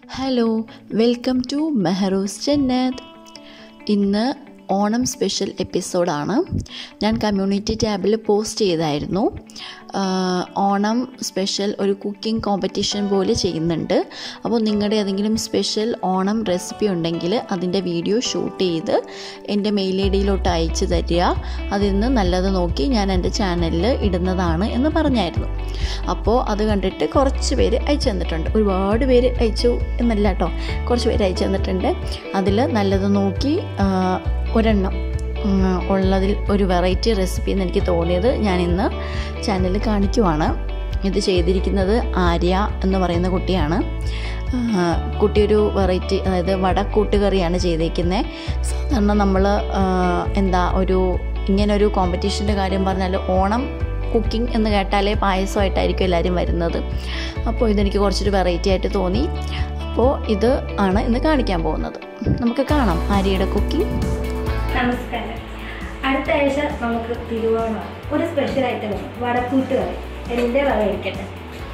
Hello welcome to Mehroos Jannath ഇന്ന് Onam special എപ്പിസോഡാണ് ഞാൻ കമ്മ്യൂണിറ്റി ടാബിൽ പോസ്റ്റ് ചെയ്തായിരുന്നു ആഹ് ഓണം സ്പെഷ്യൽ ഒരു കുക്കിംഗ് കോമ്പറ്റീഷൻ പോലെ ചെയ്യുന്നുണ്ട് അപ്പോൾ നിങ്ങളുടെ ഏതെങ്കിലും സ്പെഷ്യൽ ഓണം റെസിപ്പി ഉണ്ടെങ്കിൽ അതിൻ്റെ വീഡിയോ ഷൂട്ട് ചെയ്ത് എൻ്റെ മെയിൽ ഐ ഡിയിലോട്ട് അയച്ചു തരിക അതിൽ നിന്ന് നല്ലത് നോക്കി ഞാൻ എൻ്റെ ചാനലിൽ ഇടുന്നതാണ് എന്ന് പറഞ്ഞായിരുന്നു അപ്പോൾ അത് കണ്ടിട്ട് കുറച്ച് പേര് അയച്ചു തന്നിട്ടുണ്ട് ഒരുപാട് പേര് അയച്ചു എന്നല്ല കേട്ടോ കുറച്ച് പേര് അയച്ചു തന്നിട്ടുണ്ട് അതിൽ നല്ലത് നോക്കി ആ, ഒരെണ്ണം ഉം, ഉള്ളതിൽ ഒരു വെറൈറ്റി റെസിപ്പി എന്ന് എനിക്ക് തോന്നിയത് ഞാൻ ഇന്ന് ചാനലിൽ കാണിക്കുവാണ് ഇത് ചെയ്തിരിക്കുന്നത് ആര്യ എന്ന് പറയുന്ന കുട്ടിയാണ് ആ, കുട്ടി ഒരു വെറൈറ്റി അതായത് വടക്കൂട്ടുകറിയാണ് ചെയ്തേക്കുന്നത് സാധാരണ നമ്മൾ എന്താ ഒരു ഇങ്ങനൊരു കോമ്പറ്റീഷൻ്റെ കാര്യം പറഞ്ഞാൽ ഓണം കുക്കിംഗ് എന്ന് കേട്ടാലേ പായസമായിട്ടായിരിക്കും എല്ലാവരും വരുന്നത് അപ്പോൾ ഇതെനിക്ക് കുറച്ചൊരു വെറൈറ്റി ആയിട്ട് തോന്നി അപ്പോൾ ഇത് ആണ് ഇന്ന് കാണിക്കാൻ പോകുന്നത് നമുക്ക് കാണാം ആര്യയുടെ കുക്കിംഗ് നമസ്കാരം അടുത്ത ആഴ്ച നമുക്ക് തിരുവോണം ഒരു സ്പെഷ്യൽ ഐറ്റം വേണം വടക്കൂട്ട് കറി എൻ്റെ വക ഇരിക്കട്ടെ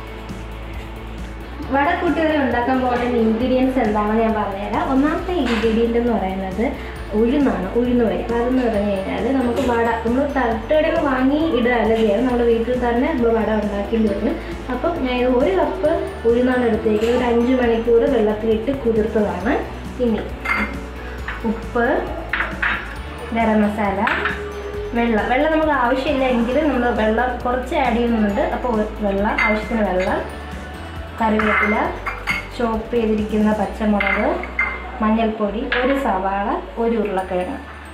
വടക്കൂട്ട് കറി ഉണ്ടാക്കാൻ പോകുന്ന ഇൻഗ്രീഡിയൻസ് എന്താണെന്ന് ഞാൻ പറഞ്ഞുതരാം ഒന്നാമത്തെ ഇൻഗ്രീഡിയൻ്റ് എന്ന് പറയുന്നത് ഉഴുന്നാണ് ഉഴുന്ന് വരി അതെന്ന് പറഞ്ഞു കഴിഞ്ഞാൽ നമുക്ക് വട നമ്മൾ തട്ടുകടയിൽ നിന്ന് വാങ്ങി ഇടുകയല്ല ചെയ്യാം നമ്മുടെ വീട്ടിൽ തന്നെ നമ്മൾ വട ഉണ്ടാക്കേണ്ടി വരും അപ്പം ഞാൻ ഇത് ഒരു കപ്പ് ഉഴുന്നാണ് എടുത്തേക്കുന്നത് ഒരു അഞ്ച് മണിക്കൂർ വെള്ളത്തിലിട്ട് കുതിർത്തതാണ് ഇനി ഉപ്പ് ഗരം മസാല വെള്ളം വെള്ളം നമുക്ക് ആവശ്യമില്ല എങ്കിലും നമ്മൾ വെള്ളം കുറച്ച് ആഡ് ചെയ്യുന്നുണ്ട് അപ്പോൾ വെള്ളം ആവശ്യത്തിന് വെള്ളം കറിവേപ്പില ചോപ്പ് ചെയ്തിരിക്കുന്ന പച്ചമുളക് മഞ്ഞൾപ്പൊടി ഒരു സവാള ഒരു ഉരുളക്കിഴങ്ങ്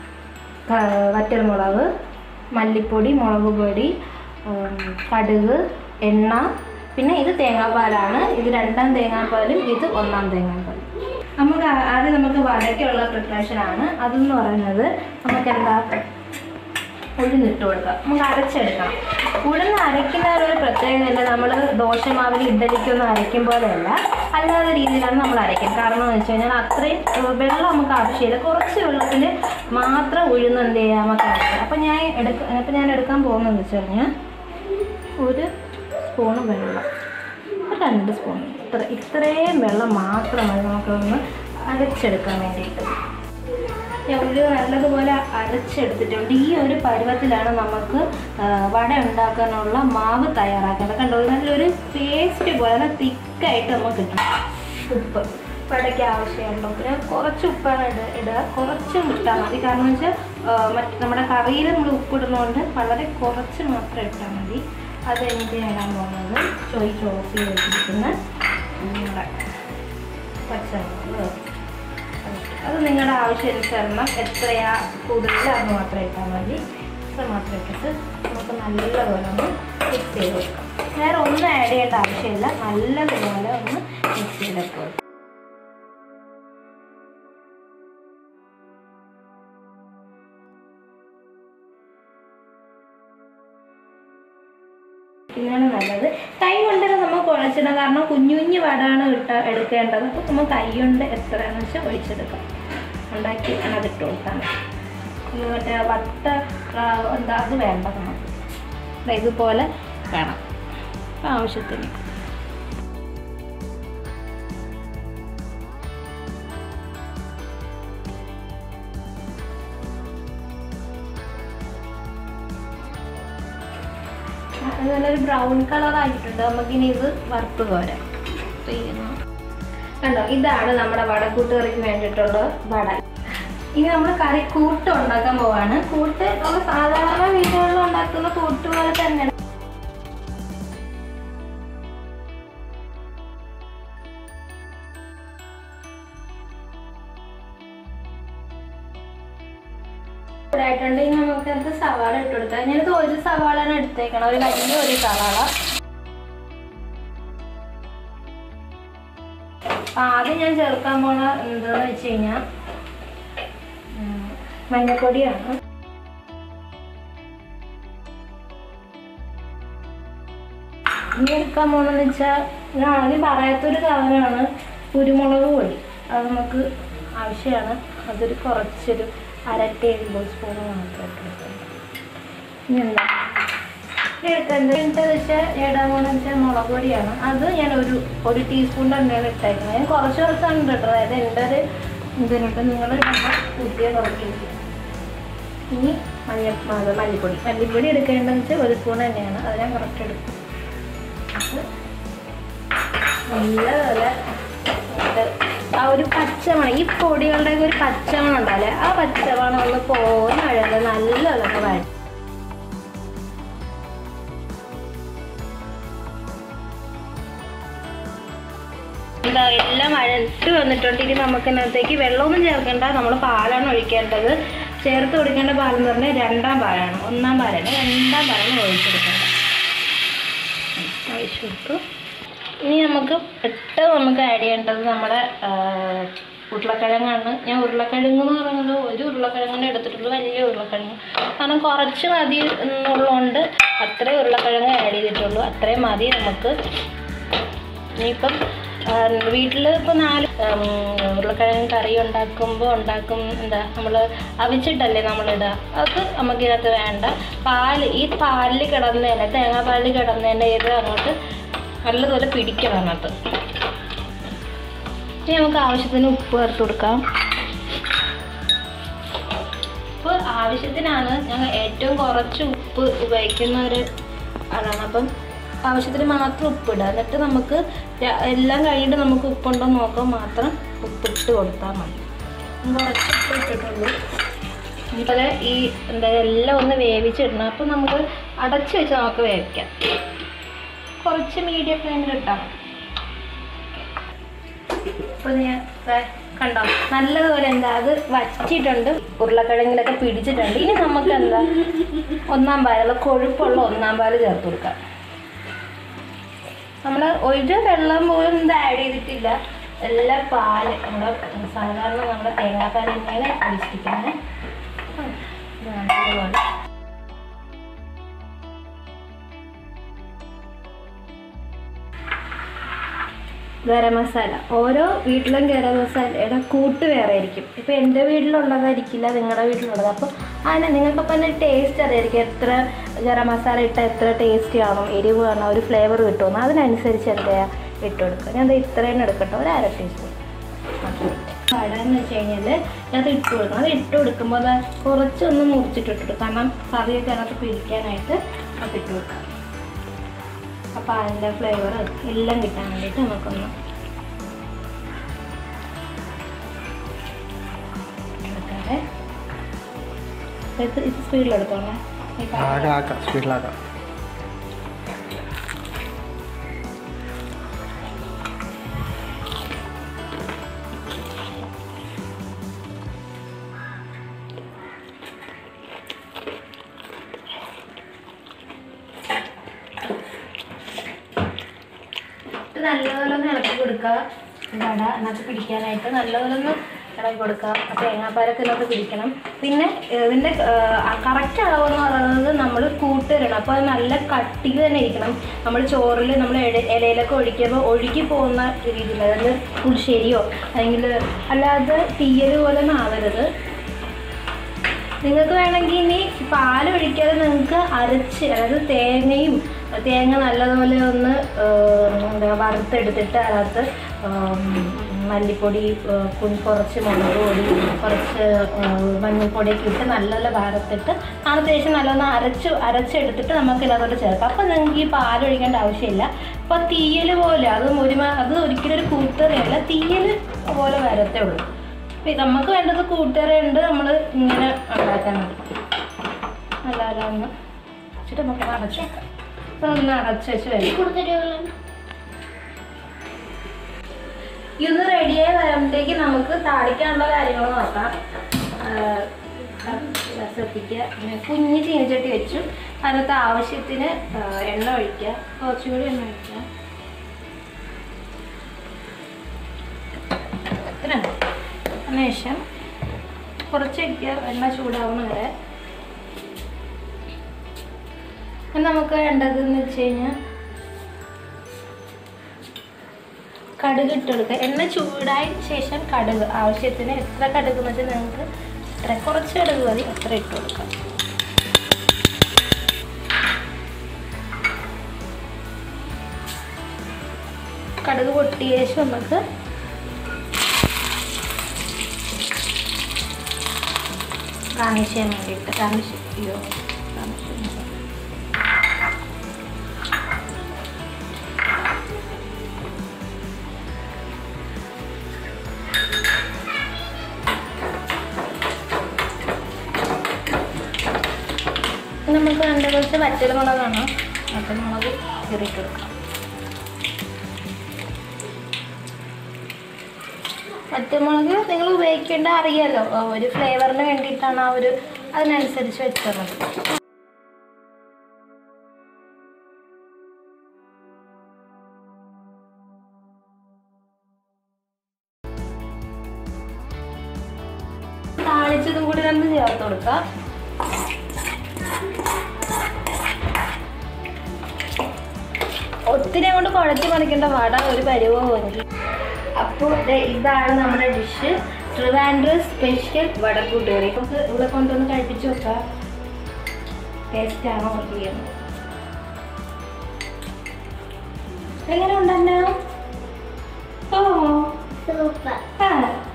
ക- വറ്റൽമുളക് മല്ലിപ്പൊടി മുളക് പൊടി ഉം, കടുക് എണ്ണ പിന്നെ ഇത് തേങ്ങാപ്പാലാണ് ഇത് രണ്ടാം തേങ്ങാപ്പാലും ഇത് ഒന്നാം തേങ്ങാപ്പാലും നമുക്ക് ആ- ആദ്യം നമുക്ക് വടക്കുള്ള പ്രിപ്പറേഷൻ ആണ് അതെന്ന് പറയുന്നത് നമുക്ക് എന്താ ഉഴുന്നിട്ട് കൊടുക്കാം നമുക്ക് അരച്ചെടുക്കാം ഉഴുന്ന് അരയ്ക്കുന്നതിനൊരു പ്രത്യേകതയല്ല നമ്മൾ ദോശമാവിൽ ഇഡലിക്കൊന്നും അരയ്ക്കും പോലെയല്ല അല്ലാത്ത രീതിയിലാണ് നമ്മൾ അരയ്ക്കുന്നത് കാരണം എന്ന് വെച്ച് കഴിഞ്ഞാൽ അത്രയും ഏഹ്, വെള്ളം നമുക്ക് ആവശ്യമില്ല കുറച്ച് വെള്ളത്തിൽ മാത്രം ഉഴുന്ന് എന്ത് ചെയ്യാം നമുക്ക് അരയ്ക്കാം അപ്പം ഞാൻ എടുക്ക അപ്പം ഞാൻ എടുക്കാൻ പോകുന്നതെന്ന് വെച്ച് കഴിഞ്ഞാൽ ഒരു സ്പൂണ് വെള്ളം ഒരു രണ്ട് സ്പൂൺ ഇത്ര ഇത്രയും വെള്ളം മാത്രം മതി നമുക്കൊന്ന് അരച്ചെടുക്കാൻ വേണ്ടിയിട്ട് ഞാൻ ഉള്ളി നല്ലതുപോലെ അരച്ചെടുത്തിട്ടുണ്ട് ഈ ഒരു പരുവത്തിലാണ് നമുക്ക് ആ, വട ഉണ്ടാക്കാനുള്ള മാവ് തയ്യാറാക്കേണ്ടത് കണ്ടോ ഇത് നല്ലൊരു പേസ്റ്റ് പോലെ തിക്കായിട്ട് നമുക്ക് കിട്ടും ഉപ്പ് വടയ്ക്ക് ആവശ്യമുണ്ടോ പിന്നെ കുറച്ച് ഉപ്പാണ് ഇട ഇടുക കുറച്ച് ഇട്ടാൽ മതി കാരണം വെച്ചാൽ മറ്റ് നമ്മുടെ കറിയിൽ നമ്മൾ ഉപ്പിടുന്നതുകൊണ്ട് വളരെ കുറച്ച് മാത്രം ഇട്ടാൽ മതി അത് കഴിഞ്ഞിട്ട് ഞാൻ ഇടാൻ പോകുന്നത് ചോയ് ചോസ് ചെയ്ത് വെച്ചിരിക്കുന്ന നമ്മുടെ പച്ചമുളക് അത് നിങ്ങളുടെ ആവശ്യാനുസരണം എത്രയാ കൂടുതൽ അത് മാത്രം ഇട്ടാൽ മതി അത് മാത്രം ഇട്ടിട്ട് നമുക്ക് നല്ലപോലെ ഒന്ന് മിക്സ് ചെയ്ത് കൊടുക്കാം വേറെ ഒന്നും ആഡ് ചെയ്യേണ്ട ആവശ്യമില്ല നല്ലതുപോലെ ഒന്ന് മിക്സ് ചെയ്തിട്ട് കൊടുക്കാം പിന്നെയാണ് നല്ലത് കൈ കൊണ്ടൊക്കെ നമ്മൾ കുഴച്ചിടാം കാരണം കുഞ്ഞു കുഞ്ഞു വടാണ് ഇട്ട എടുക്കേണ്ടത് അപ്പോൾ നമ്മൾ കൈ കൊണ്ട് എത്രയാണെന്ന് വെച്ചാൽ ഒഴിച്ചെടുക്കാം ഉണ്ടാക്കി അതിട്ട് കൊടുക്കാം ഇത് മറ്റേ വട്ട ആ, എന്താ അത് വേണ്ട നമുക്ക് ദാ ഇതുപോലെ വേണം അപ്പം ആവശ്യത്തിന് അത് നല്ലൊരു ബ്രൗൺ കളർ ആയിട്ടുണ്ട് നമുക്കിനി ഇത് വറുത്ത് കോരാം ചെയ്യുന്നു കണ്ടോ ഇതാണ് നമ്മുടെ വടക്കൂട്ട് കറിക്ക് വേണ്ടിയിട്ടുള്ള വട ഇനി നമ്മൾ കറി കൂട്ട് ഉണ്ടാക്കാൻ പോവാണ് കൂട്ട് നമ്മൾ സാധാരണ വീടുകളിൽ ഉണ്ടാക്കുന്ന കൂട്ട് പോലെ തന്നെ ായിട്ടുണ്ട് ഇനി നമുക്കത് സവാള ഇട്ട് കൊടുക്കാം ഞാനിത് ഒരു സവാളാണ് എടുത്തേക്കണം ഒരു വലിയ ഒരു സവാള അപ്പൊ ആദ്യം ഞാൻ ചേർക്കാൻ പോണ എന്താന്ന് വെച്ച് കഴിഞ്ഞാൽ മഞ്ഞപ്പൊടിയാണ് ഇനി എടുക്കാൻ പോണെന്ന് വെച്ചാൽ ഞാൻ ആദ്യം പറയാത്തൊരു സാധനമാണ് കുരുമുളക് പൊടി അത് നമുക്ക് ആവശ്യമാണ് അതൊരു കുറച്ചൊരു അര ടേബിൾ സ്പൂൺ മാത്രം ഇട്ട് കൊടുക്കാം ഇനി എന്താ എടുക്കേണ്ടത് വെച്ചാൽ ഇടാൻ പോകുന്നത് വെച്ചാൽ മുളക് പൊടിയാണ് അത് ഞാൻ ഒരു ഒരു ടീസ്പൂൺ തന്നെയാണ് ഇട്ടേക്കുന്നത് ഞാൻ കുറച്ച് കുറച്ചാണ് ഇട്ടത് അതായത് എൻ്റെ ഒരു ഇതിനുണ്ട് നിങ്ങൾ പുതിയ കുറയ്ക്കും ഇനി മഞ്ഞ അത് മല്ലിപ്പൊടി മല്ലിപ്പൊടി എടുക്കേണ്ടതെന്ന് വെച്ചാൽ ഒരു സ്പൂൺ തന്നെയാണ് അത് ഞാൻ കറക്റ്റ് എടുക്കും അത് നല്ലപോലെ ഇത് ആ ഒരു പച്ചമണം ഈ പൊടികളുടെ ഒരു പച്ചമണം ഉണ്ടാവില്ലേ ആ പച്ചമണം ഒന്ന് പോകുന്ന വഴിയല്ല നല്ലപോലെ ഒന്ന് വഴറ്റി എന്താ എല്ലാം വഴട്ട് വന്നിട്ടുണ്ട് ഇനി നമുക്ക് ഇതിനകത്തേക്ക് വെള്ളമൊന്നും ചേർക്കണ്ട നമ്മൾ പാലാണ് ഒഴിക്കേണ്ടത് ചേർത്ത് കൊടുക്കേണ്ട പാലെന്ന് പറഞ്ഞാൽ രണ്ടാം പാലാണ് ഒന്നാം പാലല്ല രണ്ടാം പാലാണ് ഒഴിച്ചെടുക്കേണ്ടത് ഒഴിച്ചു കൊടുത്തു ഇനി നമുക്ക് പെട്ടെന്ന് നമുക്ക് ആഡ് ചെയ്യേണ്ടത് നമ്മുടെ ആ, ഉരുളക്കിഴങ്ങാണ് ഞാൻ ഉരുളക്കിഴങ്ങ് എന്ന് പറയുന്നത് ഒരു ഉരുളക്കിഴങ്ങിനെ എടുത്തിട്ടുള്ളൂ വലിയ ഉരുളക്കിഴങ്ങ് കാരണം കുറച്ച് മതി എന്നുള്ളതുകൊണ്ട് അത്രയും ഉരുളക്കിഴങ്ങ് ആഡ് ചെയ്തിട്ടുള്ളൂ അത്രയും മതി നമുക്ക് ഇനിയിപ്പം വീട്ടിൽ ഇപ്പോൾ നാല് ഉം, ഉരുളക്കിഴങ്ങ് കറി ഉണ്ടാക്കുമ്പോൾ ഉണ്ടാക്കും എന്താ നമ്മൾ അവിച്ചിട്ടല്ലേ നമ്മളിടുക അത് നമുക്കിതിനകത്ത് വേണ്ട പാല് ഈ പാലിൽ കിടന്നതിന് തേങ്ങാപ്പാലിൽ കിടന്നതിൻ്റെ ഇത് അങ്ങോട്ട് നല്ലതുപോലെ പിടിക്കണം അതിനകത്ത് ഇനി നമുക്ക് ആവശ്യത്തിന് ഉപ്പ് ചേർത്ത് കൊടുക്കാം ഉപ്പ് ആവശ്യത്തിനാണ് ഞങ്ങൾ ഏറ്റവും കുറച്ച് ഉപ്പ് ഉപയോഗിക്കുന്ന ഒരു ആളാണ് അപ്പം ആവശ്യത്തിന് മാത്രം ഉപ്പിടുക എന്നിട്ട് നമുക്ക് ര- എല്ലാം കഴിഞ്ഞിട്ട് നമുക്ക് ഉപ്പുണ്ടോ എന്ന് നോക്കാൻ മാത്രം ഉപ്പിട്ട് കൊടുത്താൽ മതി ഞാൻ കുറച്ച് ഉപ്പ് ഇട്ടിട്ടുള്ളൂ ഇതുപോലെ ഈ എന്താ എല്ലാം ഒന്ന് വേവിച്ചിടണം അപ്പം നമുക്ക് അടച്ച് വെച്ച് നമുക്ക് വേവിക്കാം കുറച്ച് മീഡിയം ഫ്ലെയിമിൽ ഇട്ടാൽ മതി ഇപ്പൊ ഞാൻ ദേ കണ്ടോ നല്ലതുപോലെ എന്താ അത് വച്ചിട്ടുണ്ട് ഉരുളക്കിഴങ്ങിലൊക്കെ പിടിച്ചിട്ടുണ്ട് ഇനി നമുക്ക് എന്താ ഒന്നാം പാലുള്ള കൊഴുപ്പുള്ള ഒന്നാം പാല് ചേർത്ത് കൊടുക്കാം നമ്മൾ ഒരു വെള്ളം പോലും ഇത് ആഡ് ചെയ്തിട്ടില്ല എല്ലാ പാല് നമ്മുടെ സാധാരണ നമ്മുടെ തേങ്ങാപ്പാൽ തന്നെയാണ് ഒഴിച്ചിരിക്കുന്നത് ഉം. ഇത് നല്ലതുപോലെ ഗരം മസാല ഓരോ വീട്ടിലും ഗരം മസാലയുടെ കൂട്ട് വേറെ ആയിരിക്കും ഇപ്പം എൻ്റെ വീട്ടിലുള്ളതായിരിക്കില്ല നിങ്ങളുടെ വീട്ടിലുള്ളത് അപ്പോൾ അതിന് നിങ്ങൾക്കപ്പം തന്നെ ടേസ്റ്റ് അറിയായിരിക്കും എത്ര ഗരം മസാല ഇട്ടാൽ എത്ര ടേസ്റ്റ് കാണും എരിവ് കാണും ഒരു ഫ്ലേവർ കിട്ടുമെന്ന് അതിനനുസരിച്ച് എന്താ ഇട്ട് കൊടുക്കുക ഞാൻ ദേ ഇത്രയും എടുക്കട്ടെ ഒരു അര ടീസ്പൂൺ കടന്ന് വെച്ച് കഴിഞ്ഞാൽ അത് ഇട്ട് കൊടുക്കണം അത് ഇട്ട് കൊടുക്കുമ്പോൾ അത് കുറച്ചൊന്ന് മുറിച്ചിട്ടിട്ടു കാരണം കറിയൊക്കെ അതിനകത്ത് പിടിക്കാനായിട്ട് അത് ഇട്ട് കൊടുക്കാം അപ്പോൾ അതിൻ്റെ ഫ്ലേവർ എല്ലാം കിട്ടാൻ വേണ്ടിയിട്ട് നമുക്കൊന്ന് എടുക്കാതെ ഇത് ഇത് സ്പീഡിലെടുത്തോളെ ഈ കറി. ആകാം ആക്കാം സ്പീഡിലാക്കാം ഇത് നല്ലപോലെ ഒന്ന് ഇളക്കി കൊടുക്കുക വട അതിനകത്ത് പിടിക്കാനായിട്ട് നല്ലപോലെ ഒന്ന് ഇളക്കി കൊടുക്കുക ആ തേങ്ങാപ്പാലൊക്കെ ഇതിനകത്ത് പിടിക്കണം പിന്നെ ഇതിൻ്റെ കറക്റ്റ് അളവെന്ന് പറയുന്നത് നമ്മൾ കൂട്ടുതരണം അപ്പോൾ അത് നല്ല കട്ടിക്ക് തന്നെ ഇരിക്കണം നമ്മൾ ചോറിൽ നമ്മൾ ഇലയിലൊക്കെ ഒഴിക്കുമ്പോൾ ഒഴുകി പോകുന്ന രീതിയിൽ അതായത് പുളിശ്ശേരിയോ അല്ലെങ്കിൽ അല്ലാതെ തീയൽ പോലെ ഒന്നും ആവരുത് നിങ്ങൾക്ക് വേണമെങ്കിൽ ഇനി പാൽ ഒഴിക്കാതെ നിങ്ങൾക്ക് അരച്ച് അതായത് തേങ്ങയും തേങ്ങ നല്ലതുപോലെ ഒന്ന് ഏഹ്, എന്താ വറുത്തെടുത്തിട്ട് അതിനകത്ത് ഉം, മല്ലിപ്പൊടി ഏഹ്, കുഞ്ഞ് കുറച്ച് മുളക് പൊടി കുറച്ച് ഏഹ്, മഞ്ഞൾപ്പൊടിയൊക്കെ ഇട്ട് നല്ലപോലെ വറുത്തിട്ട് അതിന് ശേഷം നല്ലൊന്ന് അരച്ച് അരച്ചെടുത്തിട്ട് നമുക്ക് ഇതിനകത്തോട്ട് ചേർക്കാം അപ്പോൾ നിങ്ങൾക്ക് ഈ പാൽ ഒഴിക്കേണ്ട ആവശ്യമില്ല അപ്പോൾ തീയൽ പോലെ അതും ഒരു അത് ഒരിക്കലും ഒരു കൂത്തറിയല്ല തീയൽ പോലെ വരത്തേ ഉള്ളൂ ഇപ്പം നമുക്ക് വേണ്ടത് കൂട്ടുകറിയുണ്ട് നമ്മൾ ഇങ്ങനെ ഉണ്ടാക്കാൻ മതി അല്ലാതെ ഒന്ന് വെച്ചിട്ട് നമുക്ക് അടച്ചു വെക്കാം അപ്പം ഒന്ന് അടച്ചു വെച്ച് വരും ഇത് റെഡിയായി വരുമ്പോഴത്തേക്ക് നമുക്ക് താളിക്കാനുള്ള കാര്യങ്ങൾ നോക്കാം ശ്രദ്ധിക്കുക പിന്നെ കുഞ്ഞ് ചീനച്ചട്ടി വെച്ചു അതിനകത്ത് ആവശ്യത്തിന് ആ, എണ്ണ ഒഴിക്കുക കുറച്ചുകൂടി എണ്ണ ഒഴിക്കുക ഇത്രയാണ് അതിനുശേഷം കുറച്ച് വയ്ക്കുക എണ്ണ ചൂടാവുന്ന വരെ ഇനി നമുക്ക് വേണ്ടതെന്ന് വെച്ച് കഴിഞ്ഞാൽ കടുക് ഇട്ട് കൊടുക്കുക എണ്ണ ചൂടായ ശേഷം കടുക് ആവശ്യത്തിന് എത്ര കടുക് എന്ന് വെച്ചാൽ നിങ്ങൾക്ക് എത്ര കുറച്ച് കടുക് മതി അത്ര ഇട്ട് കൊടുക്കാം കടുക് പൊട്ടിയ ശേഷം നമുക്ക് ഗാർണിഷ് ചെയ്യാൻ വേണ്ടിയിട്ട് ഗാർണിഷ് അയ്യോ ഗാർണിഷ് ചെയ്യാൻ നമുക്ക് വേണ്ട കുറച്ച് വറ്റൽമുളകാണ് വറ്റൽമുളക് കീറിയിട്ട് കൊടുക്കാം വറ്റൽമുളക് നിങ്ങൾ ഉപയോഗിക്കേണ്ട അറിയാലോ ആ ഒരു ഫ്ലേവറിന് വേണ്ടിയിട്ടാണ് ആ ഒരു അതിനനുസരിച്ച് വെച്ചാൽ മതി താളിച്ചതും കൂടി നമുക്ക് ചേർത്ത് കൊടുക്കാം ഒത്തിരി അങ്ങോട്ട് കുഴച്ച് മറിക്കേണ്ട വട ഒരു പരിവോ എനിക്ക് അപ്പോൾ ദേ ഇതാണ് നമ്മുടെ ഡിഷ് ട്രിവാൻഡ്രം സ്പെഷ്യൽ വടക്കൂട്ടുകറി നമുക്ക് ഇവിടെ കൊണ്ടുവന്ന് കഴിപ്പിച്ച് നോക്കാം ടേസ്റ്റ് ആണോ ചെയ്യുന്നത് എങ്ങനെ ഉണ്ടല്ലോ ഓ സൂപ്പർ ആ